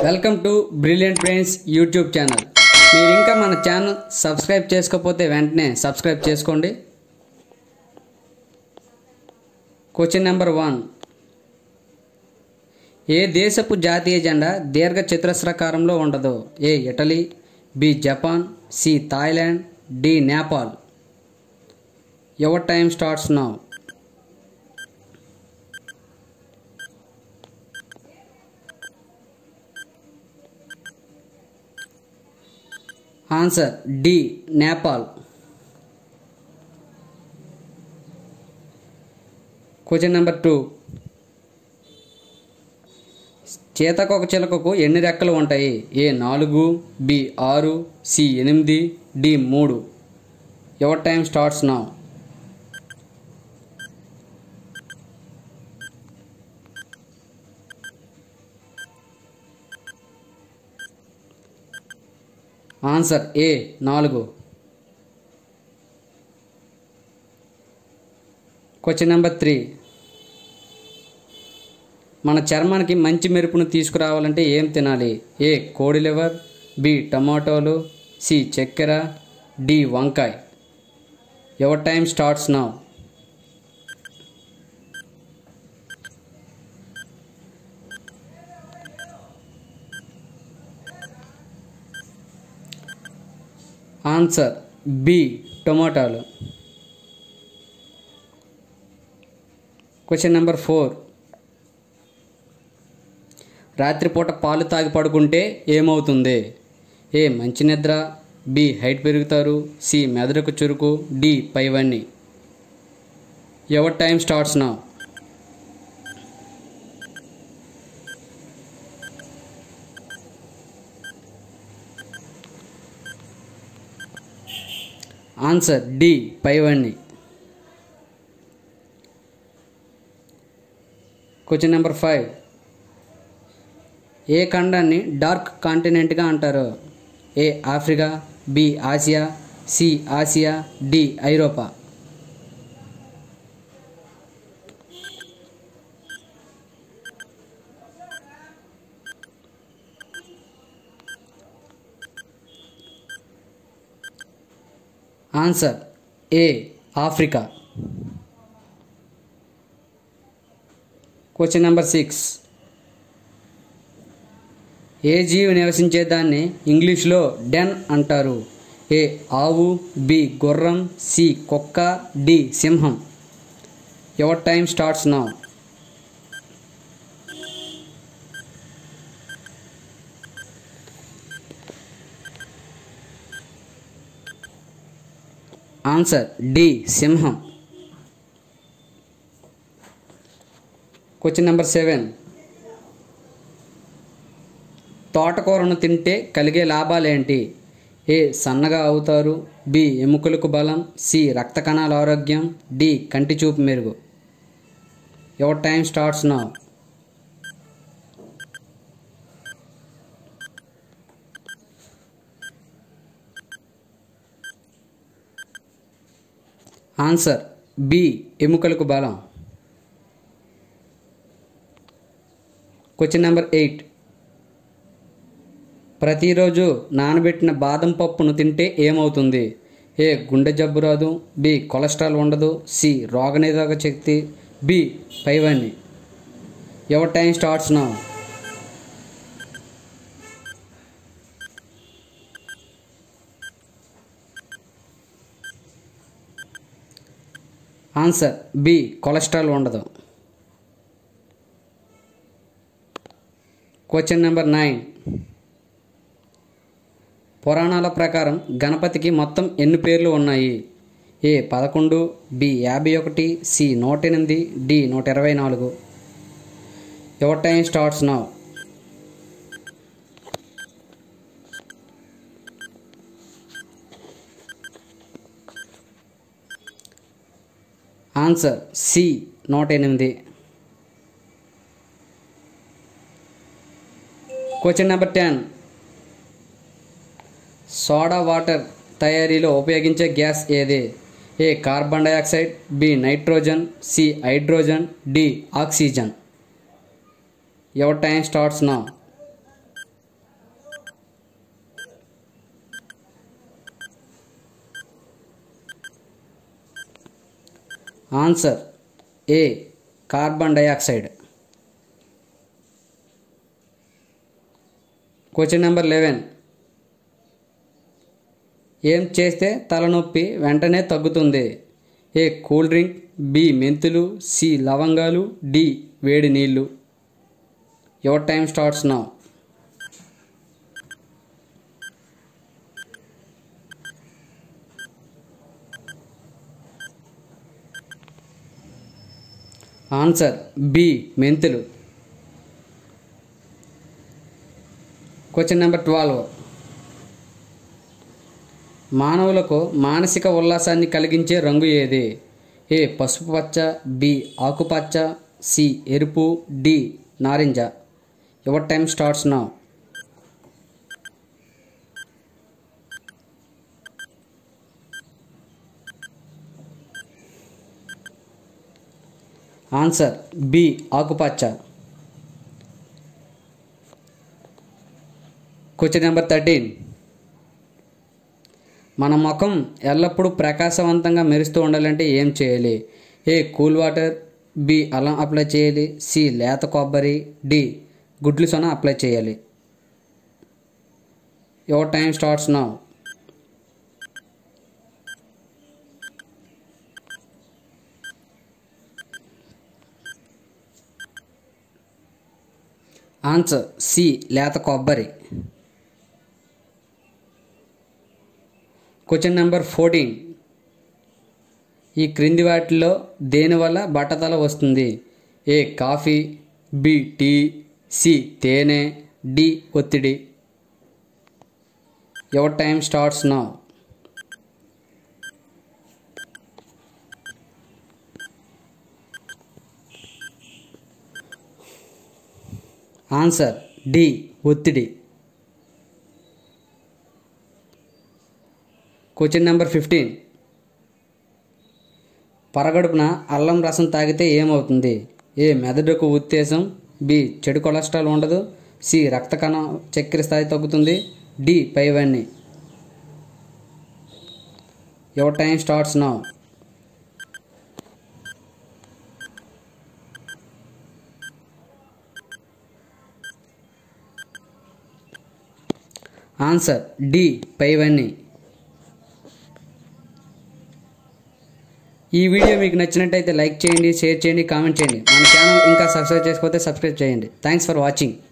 welcome to brilliant brains YouTube channel మీరు ఇంకా మన ఛానల్ సబ్స్క్రైబ్ చేసుకోకపోతే వెంటనే సబ్స్క్రైబ్ చేసుకోండి క్వశ్చన్ నెంబర్ వన్ ఏ దేశపు జాతీయ జెండా దీర్ఘ చతురస్రాకారంలో ఉండదు A Italy B Japan C Thailand D Nepal your time starts now answer D Nepal question number two చేతకొక చిలకకు ఎన్ని రెక్కలు ఉంటాయి ఏ నాలుగు బి ఆరు సి ఎనిమిది డి మూడు your time starts now answer A నాలుగు క్వశ్చన్ నెంబర్ త్రీ మన చర్మానికి మంచి మెరుపును తీసుకురావాలంటే ఏం తినాలి ఏ కోడి లివర్ బి టమాటోలు సి చక్కెర డి వంకాయ your time starts now answer B టొమాటోలు క్వశ్చన్ నెంబర్ ఫోర్ రాత్రిపూట పాలు తాగి పడుకుంటే ఏమవుతుంది ఏ మంచి నిద్ర బి హైట్ పెరుగుతారు సి మెదడుకు చురుకు డి పైవన్నీ your time starts now answer D పైవన్నీ క్వశ్చన్ నెంబర్ ఫైవ్ ఏ ఖండాన్ని డార్క్ కాంటినెంట్గా అంటారు A Africa B Asia C Asia D ఐరోపా answer A Africa question number six A జీవి నివసించే దాన్ని ఇంగ్లీష్లో డెన్ అంటారు ఏ ఆవు బి గుర్రం సి కుక్క డి సింహం your time starts now answer D సింహం క్వశ్చన్ నెంబర్ సెవెన్ తోటకూరను తింటే కలిగే లాభాలేంటి ఏ సన్నగా అవుతారు బి ఎముకలకు బలం సి రక్త కణాల ఆరోగ్యం డి కంటి చూపు మెరుగు your time starts now answer B ఎముకలకు బలం క్వశ్చన్ నెంబర్ ఎయిట్ ప్రతిరోజు నానబెట్టిన బాదం పప్పును తింటే ఏమవుతుంది ఏ గుండె జబ్బు రాదు బి కొలెస్ట్రాల్ ఉండదు సి రోగనిరోధక శక్తి బి పైవన్నీ your time starts now answer B cholesterol ఉండదు క్వశ్చన్ నెంబర్ నైన్ పురాణాల ప్రకారం గణపతికి మొత్తం ఎన్ని పేర్లు ఉన్నాయి ఏ పదకొండు బి యాభై ఒకటి సి నూట ఎనిమిది డి నూట ఇరవై నాలుగు your time starts now answer C నూట ఎనిమిది question number ten soda water తయారీలో ఉపయోగించే గ్యాస్ ఏది A carbon dioxide B nitrogen C hydrogen D oxygen your time starts now answer A carbon dioxide question number eleven ఏం చేస్తే తలనొప్పి వెంటనే తగ్గుతుంది ఏ కూల్ డ్రింక్ బి మెంతులు సి లవంగాలు డి వేడి నీళ్ళు your time starts now answer B మెంతులు క్వశ్చన్ నెంబర్ ట్వెల్వ్ మానవులకు మానసిక ఉల్లాసాన్ని కలిగించే రంగు ఏది ఏ పసుపు పచ్చ బి ఆకుపచ్చ సి ఎరుపు డి నారింజ your time starts now answer B ఆకుపచ్చ క్వశ్చన్ నెంబర్ థర్టీన్ మన ముఖం ఎల్లప్పుడూ ప్రకాశవంతంగా మెరుస్తూ ఉండాలంటే ఏం చేయాలి ఏ కూల్ వాటర్ బి అల్లం అప్లై చేయాలి సి లేత కొబ్బరి డి గుడ్లు సొన అప్లై చేయాలి your time starts now answer C లేత కొబ్బరి క్వశ్చన్ నెంబర్ ఫోర్టీన్ ఈ క్రింది వాటిలో దేనివల్ల బట్టతల వస్తుంది A coffee B tea C తేనె డి ఒత్తిడి your time starts now answer D ఒత్తిడి క్వశ్చన్ నెంబర్ ఫిఫ్టీన్ పరగడుపున అల్లం రసం తాగితే ఏమవుతుంది ఏ మెదడుకు ఉత్తేజం బి చెడు కొలెస్ట్రాల్ ఉండదు సి రక్త కణం చక్కెర స్థాయి తగ్గుతుంది డి పైవన్నీ your time starts now answer D పైవన్నీ ఈ వీడియో మీకు నచ్చినట్టయితే లైక్ చేయండి షేర్ చేయండి కామెంట్ చేయండి మన ఛానల్ ఇంకా సబ్స్క్రైబ్ చేసుకోకపోతే సబ్స్క్రైబ్ చేయండి థ్యాంక్స్ ఫర్ వాచింగ్